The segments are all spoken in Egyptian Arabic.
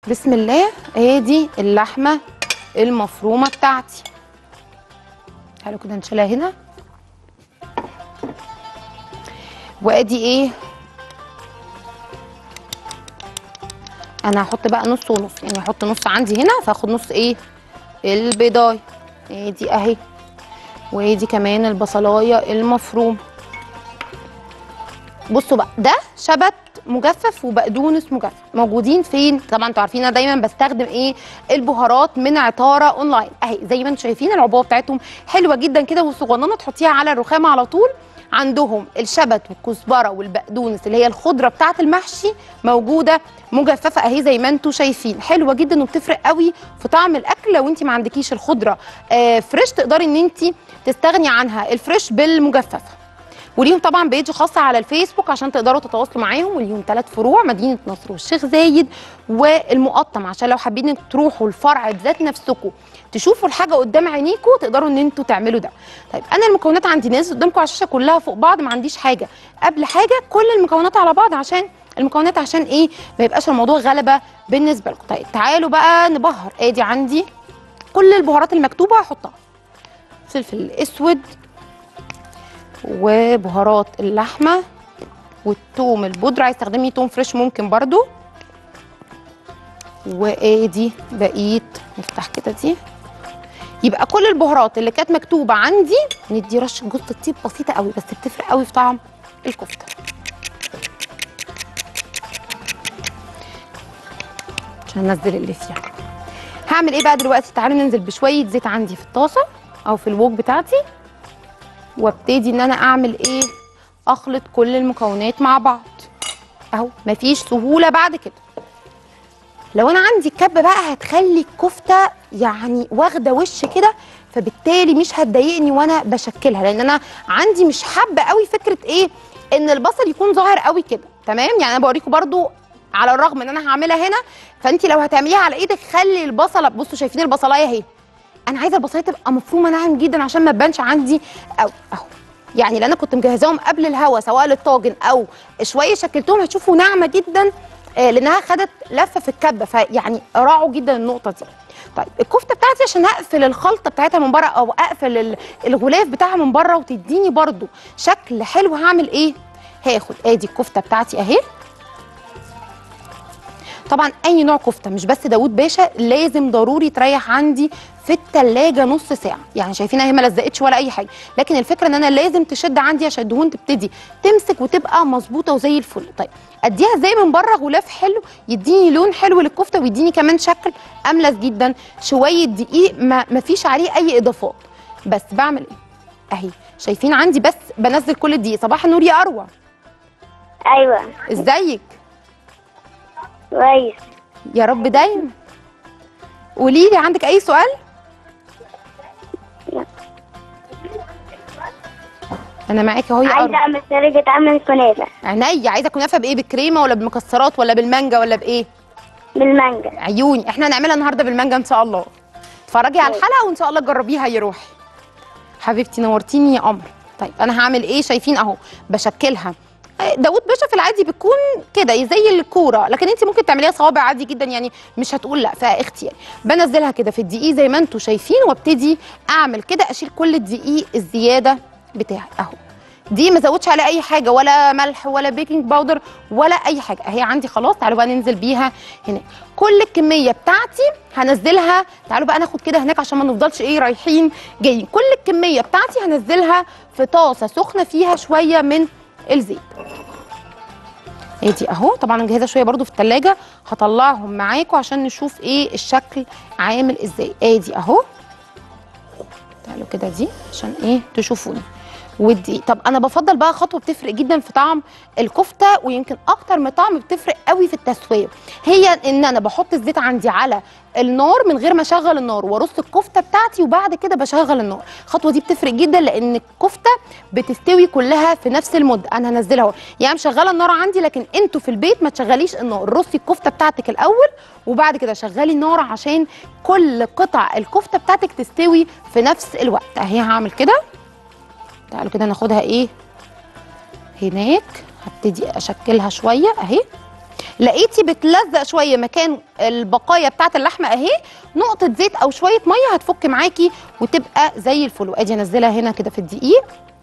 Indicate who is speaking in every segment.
Speaker 1: بسم الله ادي اللحمه المفرومه بتاعتي تعالوا كده نشيلها هنا وادي ايه انا هحط بقى نص ونص يعني هحط نص عندي هنا فاخد نص ايه البيضايه ادي اهي وادي كمان البصلايه المفروم بصوا بقى ده شبت مجفف وبقدونس مجفف موجودين فين طبعا انتوا عارفين انا دايما بستخدم ايه البهارات من عطاره اونلاين اهي زي ما انتم شايفين العبوه بتاعتهم حلوه جدا كده وصغننه تحطيها على الرخامه على طول عندهم الشبت والكزبره والبقدونس اللي هي الخضره بتاعه المحشي موجوده مجففه اهي زي ما انتم شايفين حلوه جدا وبتفرق قوي في طعم الاكل لو انت ما عندكيش الخضره آه فريش تقدري ان انت تستغني عنها الفريش بالمجففه وليهم طبعا بيج خاصه على الفيسبوك عشان تقدروا تتواصلوا معاهم وليهم ثلاث فروع مدينه نصر والشيخ زايد والمقطم عشان لو حابين انتوا تروحوا الفرع بذات نفسكم تشوفوا الحاجه قدام عينيكم تقدروا ان انتوا تعملوا ده طيب انا المكونات عندي ناس قدامكم على الشاشه كلها فوق بعض ما عنديش حاجه قبل حاجه كل المكونات على بعض عشان المكونات عشان ايه ما يبقاش الموضوع غلبه بالنسبه لكم طيب تعالوا بقى نبهر ادي عندي كل البهارات المكتوبه هحطها فلفل اسود وبهارات اللحمه والثوم البودره عايز تستخدمي توم فريش ممكن برضو وادي بقيه نفتح كده دي يبقى كل البهارات اللي كانت مكتوبه عندي ندي رشه جوز الطيب بسيطه قوي بس بتفرق قوي في طعم الكفته عشان انزل اللي فيها هعمل ايه بقى دلوقتي تعالوا ننزل بشويه زيت عندي في الطاسه او في الوok بتاعتي وابتدي ان انا اعمل ايه اخلط كل المكونات مع بعض اهو مفيش سهوله بعد كده لو انا عندي كبه بقى هتخلي الكفته يعني واخده وش كده فبالتالي مش هتضايقني وانا بشكلها لان انا عندي مش حابه قوي فكره ايه ان البصل يكون ظاهر قوي كده تمام يعني انا بوريكم برضو على الرغم ان انا هعملها هنا فانت لو هتعمليها على ايدك خلي البصله بصوا شايفين البصلايه اهي انا عايزه البصلايه تبقى مفرومه ناعم جدا عشان ما تبانش عندي او اهو يعني اللي انا كنت مجهزاهم قبل الهوا سواء للطاجن او شويه شكلتهم هتشوفوا ناعمه جدا آه، لانها خدت لفه في الكبه فيعني راعوا جدا النقطه دي طيب الكفته بتاعتي عشان اقفل الخلطه بتاعتها من بره او اقفل ال- الغلاف بتاعها من بره وتديني برضو شكل حلو هعمل ايه هاخد ادي الكفته بتاعتي اهي طبعا اي نوع كفته مش بس داوود باشا لازم ضروري تريح عندي في التلاجة نص ساعة يعني شايفينها هي ما لزقتش ولا أي حاجة لكن الفكرة إن أنا لازم تشد عندي عشان الدهون تبتدي تمسك وتبقى مظبوطة وزي الفل طيب أديها زي من بره غلاف حلو يديني لون حلو للكفتة ويديني كمان شكل أملس جدا شوية دقيق ما, ما فيش عليه أي إضافات بس بعمل إيه أهي شايفين عندي بس بنزل كل الدقيق صباح النور يا أروى
Speaker 2: ايوه
Speaker 1: إزيك
Speaker 2: كويس
Speaker 1: يا رب دايما قولي لي عندك أي سؤال انا معاكي اهو يا
Speaker 2: عايزه
Speaker 1: أروى.
Speaker 2: اعمل طريقه عمل كنافه
Speaker 1: عينيا عايزه كنافه بايه بالكريمه ولا بالمكسرات ولا بالمانجا ولا بايه
Speaker 2: بالمانجا
Speaker 1: عيوني احنا هنعملها النهارده بالمانجا ان شاء الله اتفرجي على الحلقه وان شاء الله تجربيها يا روحي حبيبتي نورتيني يا قمر طيب انا هعمل ايه شايفين اهو بشكلها آه، داوود باشا في العادي بتكون كده زي الكوره لكن انت ممكن تعمليها صوابع عادي جدا يعني مش هتقول لا فاختياري بنزلها كده في الدقيق زي ما انتم شايفين وابتدي اعمل كده اشيل كل الدقيق الزياده بتاعي اهو دي ما زودش عليها اي حاجه ولا ملح ولا بيكنج باودر ولا اي حاجه اهي عندي خلاص تعالوا بقى ننزل بيها هنا كل الكميه بتاعتي هنزلها تعالوا بقى ناخد كده هناك عشان ما نفضلش ايه رايحين جايين كل الكميه بتاعتي هنزلها في طاسه سخنه فيها شويه من الزيت ادي اهو طبعا انا مجهزه شويه برده في التلاجة هطلعهم معاكم عشان نشوف ايه الشكل عامل ازاي ادي اهو تعالوا كده دي عشان ايه تشوفوني ودي طب انا بفضل بقى خطوه بتفرق جدا في طعم الكفته ويمكن اكتر من طعم بتفرق قوي في التسويه هي ان انا بحط الزيت عندي على النار من غير ما اشغل النار وارص الكفته بتاعتي وبعد كده بشغل النار الخطوه دي بتفرق جدا لان الكفته بتستوي كلها في نفس المده انا هنزلها اهو يعني مشغله النار عندي لكن انتوا في البيت ما تشغليش النار رصي الكفته بتاعتك الاول وبعد كده شغلي النار عشان كل قطع الكفته بتاعتك تستوي في نفس الوقت اهي هعمل كده تعالوا كده ناخدها ايه هناك هبتدي اشكلها شويه اهي لقيتي بتلزق شويه مكان البقايا بتاعت اللحمه اهي نقطه زيت او شويه ميه هتفك معاكي وتبقى زي الفل وادي انزلها هنا كده في الدقيق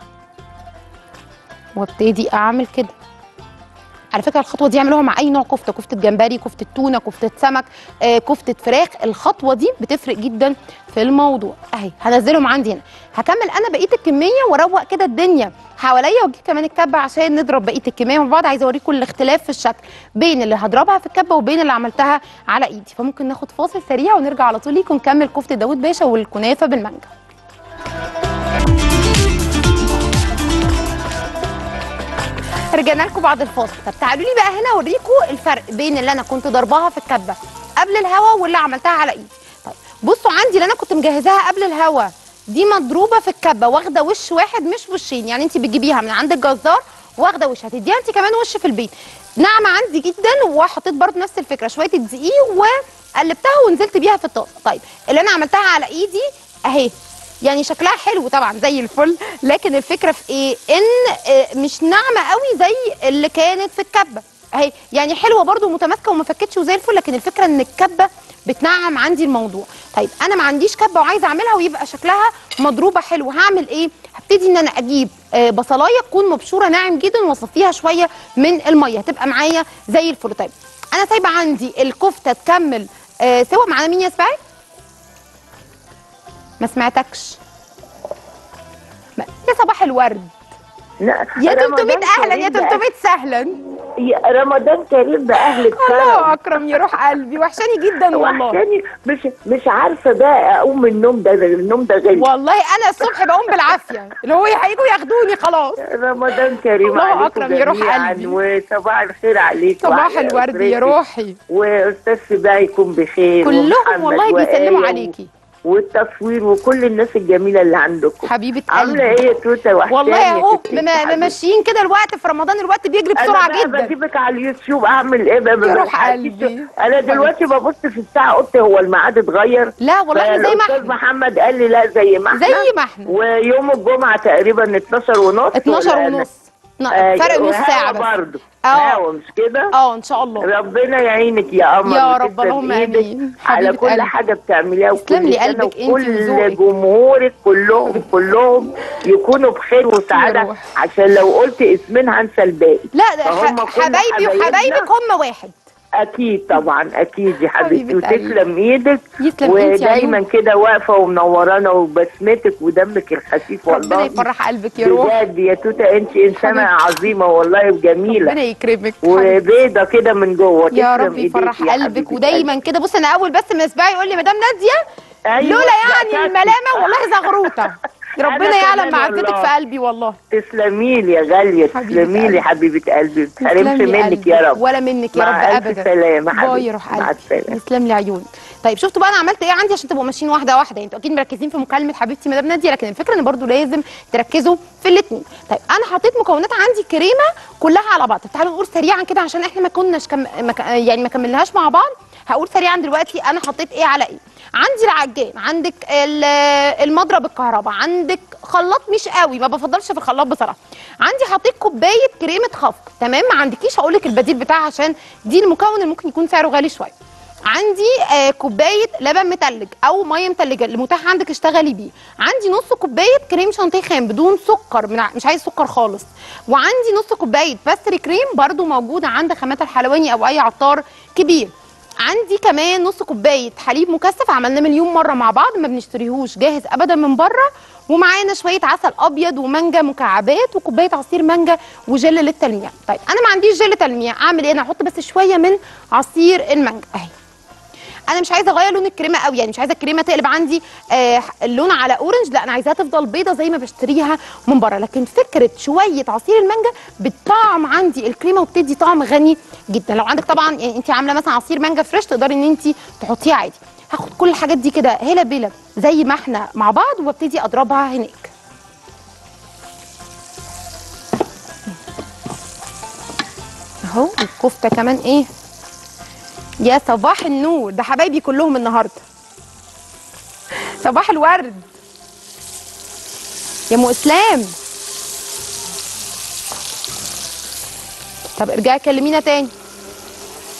Speaker 1: وابتدي اعمل كده على فكره الخطوه دي اعملوها مع اي نوع كفته كفته جمبري كفته تونه كفته سمك آه، كفته فراخ الخطوه دي بتفرق جدا في الموضوع اهي هنزلهم عندي هنا هكمل انا بقيه الكميه واروق كده الدنيا حواليا واجيب كمان الكبه عشان نضرب بقيه الكميه مع بعض عايزه اوريكم الاختلاف في الشكل بين اللي هضربها في الكبه وبين اللي عملتها على ايدي فممكن ناخد فاصل سريع ونرجع على طول ليكم نكمل كفته داوود باشا والكنافه بالمانجا رجعنا لكم بعد الفاصل طب تعالوا لي بقى هنا اوريكم الفرق بين اللي انا كنت ضرباها في الكبه قبل الهوا واللي عملتها على ايدي طيب بصوا عندي اللي انا كنت مجهزاها قبل الهوا دي مضروبه في الكبه واخده وش واحد مش وشين يعني انت بتجيبيها من عند الجزار واخده وش هتديها انت كمان وش في البيت ناعمه عندي جدا وحطيت برضه نفس الفكره شويه الدقيق وقلبتها ونزلت بيها في الطاسه طيب اللي انا عملتها على ايدي اهي يعني شكلها حلو طبعا زي الفل لكن الفكره في ايه ان آه، مش ناعمه قوي زي اللي كانت في الكبه اهي يعني حلوه برضو ومتماسكه وما فكتش وزي الفل لكن الفكره ان الكبه بتنعم عندي الموضوع طيب انا ما عنديش كبه وعايزه اعملها ويبقى شكلها مضروبه حلو هعمل ايه هبتدي ان انا اجيب آه، بصلايه تكون مبشوره ناعم جدا واصفيها شويه من الميه هتبقى معايا زي الفل طيب انا سايبه عندي الكفته تكمل آه، سوا معانا مين يا سبعي ما سمعتكش ما- يا صباح الورد
Speaker 3: لا
Speaker 1: يا 300
Speaker 3: رمضان
Speaker 1: اهلا يا
Speaker 3: كريم
Speaker 1: 300 سهلا
Speaker 3: بأهل- يا رمضان كريم باهلك
Speaker 1: الله اكرم يا روح قلبي وحشاني جدا والله
Speaker 3: وحشاني مش مش عارفه بقى اقوم من النوم ده النوم ده غالي
Speaker 1: والله انا الصبح بقوم بالعافيه اللي هو هيجوا ياخدوني خلاص
Speaker 3: رمضان كريم
Speaker 1: الله
Speaker 3: عليكم
Speaker 1: أكرم يا روح
Speaker 3: جميعاً،
Speaker 1: قلبي.
Speaker 3: وصباح الخير عليك
Speaker 1: صباح
Speaker 3: وعلى
Speaker 1: الورد يا
Speaker 3: أسرتك.
Speaker 1: روحي
Speaker 3: واستاذ سباعي يكون بخير
Speaker 1: كلهم
Speaker 3: ومحمد
Speaker 1: والله بيسلموا
Speaker 3: وآية
Speaker 1: عليكي
Speaker 3: والتصوير وكل الناس الجميله اللي عندكم
Speaker 1: حبيبه
Speaker 3: عامله
Speaker 1: قلبي
Speaker 3: ايه يا توته وحشاني
Speaker 1: والله
Speaker 3: يا
Speaker 1: اهو
Speaker 3: ستي
Speaker 1: مم-
Speaker 3: حبيبتي.
Speaker 1: ممشيين كده الوقت في رمضان الوقت بيجري
Speaker 3: انا
Speaker 1: بسرعه
Speaker 3: بقى
Speaker 1: جدا
Speaker 3: بجيبك على اليوتيوب اعمل ايه بقى
Speaker 1: يا روح
Speaker 3: بلحقش.
Speaker 1: قلبي.
Speaker 3: انا دلوقتي ببص في الساعه قلت هو الميعاد اتغير
Speaker 1: لا والله احنا زي ما
Speaker 3: فالأستاذ
Speaker 1: احنا
Speaker 3: محمد قال لي لا زي ما احنا
Speaker 1: زي ما احنا
Speaker 3: ويوم الجمعه تقريبا 12 ونص
Speaker 1: 12
Speaker 3: ولا-
Speaker 1: ونص ن-
Speaker 3: أيوة،
Speaker 1: فرق نص
Speaker 3: وهوا
Speaker 1: ساعه بس
Speaker 3: برضه
Speaker 1: اه.
Speaker 3: هوا مش كده
Speaker 1: اه ان شاء الله
Speaker 3: ربنا يعينك يا قمر
Speaker 1: يا
Speaker 3: وتسلم
Speaker 1: رب، اللهم
Speaker 3: إيدك
Speaker 1: آمين.
Speaker 3: على
Speaker 1: حبيبة
Speaker 3: كل
Speaker 1: قلبي.
Speaker 3: حاجه بتعمليها
Speaker 1: تسلم لي
Speaker 3: وكل سنة
Speaker 1: قلبك أنت
Speaker 3: وكل
Speaker 1: وذوقك.
Speaker 3: جمهورك كلهم كلهم يكونوا بخير وسعاده
Speaker 1: روح.
Speaker 3: عشان لو قلت اسمين هنسى الباقي
Speaker 1: لا ده
Speaker 3: فهم
Speaker 1: ح-
Speaker 3: كل
Speaker 1: حبايبي
Speaker 3: حبايبنا.
Speaker 1: وحبايبك هم واحد
Speaker 3: اكيد طبعا اكيد يا حبيبتي
Speaker 1: حبيبة قلبي.
Speaker 3: وتسلم ايدك
Speaker 1: يسلم انت يا
Speaker 3: ودايما
Speaker 1: عيون.
Speaker 3: كده واقفه ومنورانا وبسمتك ودمك الخفيف
Speaker 1: ربنا
Speaker 3: والله
Speaker 1: يفرح قلبك يا روح
Speaker 3: بجد يا توته انت انسانه
Speaker 1: حبيبتي.
Speaker 3: عظيمه والله وجميله
Speaker 1: ربنا يكرمك حبيبتي.
Speaker 3: وبيضه كده من جوه
Speaker 1: يا
Speaker 3: تسلم
Speaker 1: رب
Speaker 3: إيديك
Speaker 1: يفرح
Speaker 3: يا
Speaker 1: قلبك
Speaker 3: حبيبة
Speaker 1: ودايما كده بص انا اول بس ما اسبوعي يقول لي مدام ناديه
Speaker 3: أيوة،
Speaker 1: لولا
Speaker 3: لا،
Speaker 1: يعني
Speaker 3: تاكل.
Speaker 1: الملامه والله زغروطه ربنا
Speaker 3: أنا
Speaker 1: يعلم
Speaker 3: كمان
Speaker 1: معزتك
Speaker 3: والله.
Speaker 1: في قلبي والله
Speaker 3: تسلمي لي يا غاليه
Speaker 1: حبيبة
Speaker 3: تسلمي
Speaker 1: قلبي.
Speaker 3: لي حبيبه قلبي ما تحرمش
Speaker 1: تسلم لي
Speaker 3: منك
Speaker 1: قلبي.
Speaker 3: يا رب
Speaker 1: ولا منك يا رب
Speaker 3: مع ألف
Speaker 1: ابدا
Speaker 3: سلامة
Speaker 1: باي
Speaker 3: حبيبتي.
Speaker 1: يا روح
Speaker 3: مع
Speaker 1: قلبي
Speaker 3: السلامة.
Speaker 1: يسلم لي عيوني طيب شفتوا بقى انا عملت ايه عندي عشان تبقوا ماشيين واحده واحده يعني انتوا اكيد مركزين في مكالمه حبيبتي مدام ناديه لكن الفكره ان برضو لازم تركزوا في الاثنين طيب انا حطيت مكونات عندي كريمه كلها على بعض طب تعالوا نقول سريعا كده عشان احنا ما كناش كم... مك... يعني ما كملناهاش مع بعض هقول سريعا دلوقتي انا حطيت ايه على ايه عندي العجان عندك ال- المضرب الكهرباء عندك خلاط مش قوي ما بفضلش في الخلاط بصراحه عندي حطيت كوبايه كريمه خفق تمام ما عندكيش هقول لك البديل بتاعها عشان دي المكون اللي ممكن يكون سعره غالي شويه عندي آه كوبايه لبن متلج او ميه متلجه اللي متاح عندك اشتغلي بيه عندي نص كوبايه كريم شانتيه خام بدون سكر من ع- مش عايز سكر خالص وعندي نص كوبايه باستري كريم برضو موجوده عند خامات الحلواني او اي عطار كبير عندي كمان نص كوبايه حليب مكثف عملناه مليون مره مع بعض ما بنشتريهوش جاهز ابدا من بره ومعانا شويه عسل ابيض ومانجا مكعبات وكوبايه عصير مانجا وجل للتلميع طيب انا ما عنديش جل تلميع اعمل ايه انا هحط بس شويه من عصير المانجا اهي انا مش عايزه اغير لون الكريمه قوي يعني مش عايزه الكريمه تقلب عندي آه اللون على اورنج لا انا عايزاها تفضل بيضه زي ما بشتريها من بره لكن فكره شويه عصير المانجا بتطعم عندي الكريمه وبتدي طعم غني جدا لو عندك طبعا يعني انت عامله مثلا عصير مانجا فريش تقدري ان انت تحطيه عادي هاخد كل الحاجات دي كده هلا بلا زي ما احنا مع بعض وابتدي اضربها هناك اهو الكفته كمان ايه يا صباح النور ده حبايبي كلهم النهارده صباح الورد يا ام اسلام طب ارجعي كلمينا تاني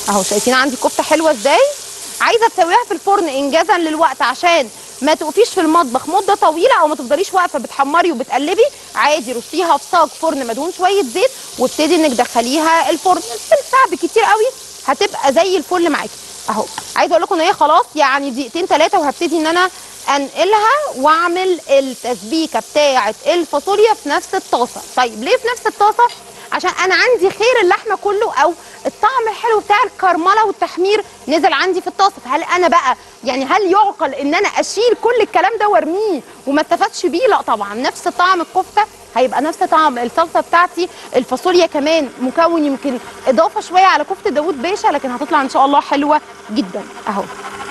Speaker 1: اهو شايفين عندي كفته حلوه ازاي عايزه تسويها في الفرن انجازا للوقت عشان ما تقفيش في المطبخ مده طويله او ما تفضليش واقفه بتحمري وبتقلبي عادي رشيها في صاج فرن مدهون شويه زيت وابتدي انك تدخليها الفرن تلت ساعه بالكتير قوي هتبقى زي الفل معاكي اهو عايزه اقول لكم ان هي خلاص يعني دقيقتين ثلاثه وهبتدي ان انا انقلها واعمل التسبيكه بتاعه الفاصوليا في نفس الطاسه طيب ليه في نفس الطاسه عشان انا عندي خير اللحمه كله او الطعم الحلو بتاع الكرمله والتحمير نزل عندي في الطاسه فهل انا بقى يعني هل يعقل ان انا اشيل كل الكلام ده وارميه وما استفادش بيه لا طبعا نفس طعم الكفته هيبقى نفس طعم الصلصه بتاعتي الفاصوليا كمان مكون يمكن اضافه شويه على كفته داوود باشا لكن هتطلع ان شاء الله حلوه جدا اهو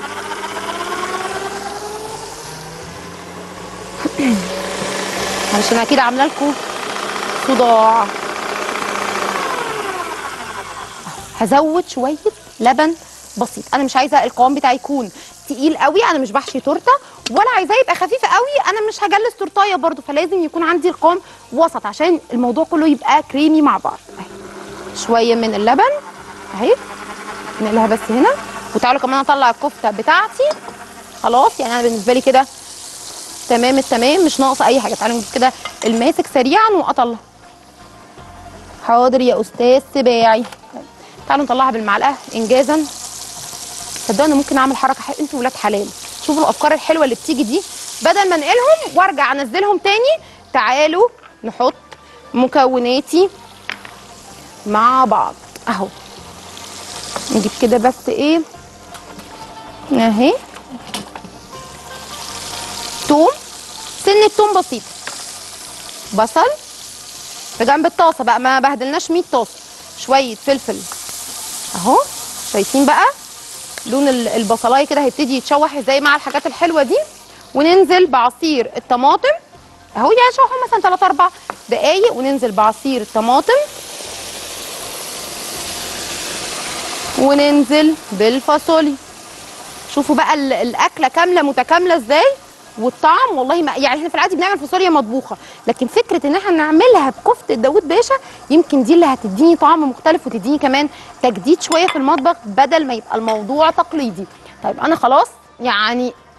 Speaker 1: معلش انا اكيد عامله لكم صداع هزود شويه لبن بسيط انا مش عايزه القوام بتاعي يكون تقيل قوي انا مش بحشي تورته ولا عايزاه يبقى خفيف قوي انا مش هجلس تورتايه برضو فلازم يكون عندي القوام وسط عشان الموضوع كله يبقى كريمي مع بعض أهي. شويه من اللبن اهي نقلها بس هنا وتعالوا كمان اطلع الكفته بتاعتي خلاص يعني انا بالنسبه لي كده تمام التمام مش ناقصه اي حاجه تعالوا نجيب كده الماسك سريعا واطلع حاضر يا استاذ سباعي تعالوا نطلعها بالمعلقه انجازا صدقوا انا ممكن اعمل حركه حلوه انتوا ولاد حلال شوفوا الافكار الحلوه اللي بتيجي دي بدل ما انقلهم وارجع انزلهم تاني تعالوا نحط مكوناتي مع بعض اهو نجيب كده بس ايه اهي توم سنة توم بسيطة بصل في جنب الطاسة بقى ما بهدلناش 100 طاسة شوية فلفل اهو شايفين بقى لون ال- البصلايه كده هيبتدي يتشوح ازاي مع الحاجات الحلوه دي وننزل بعصير الطماطم اهو يعني شوحوا مثلا 3 4 دقايق وننزل بعصير الطماطم وننزل بالفاصوليا شوفوا بقى ال- الاكله كامله متكامله ازاي والطعم والله ما يعني احنا في العادي بنعمل فاصوليا مطبوخه لكن فكره ان احنا نعملها بكفته داوود باشا يمكن دي اللي هتديني طعم مختلف وتديني كمان تجديد شويه في المطبخ بدل ما يبقى الموضوع تقليدي طيب انا خلاص يعني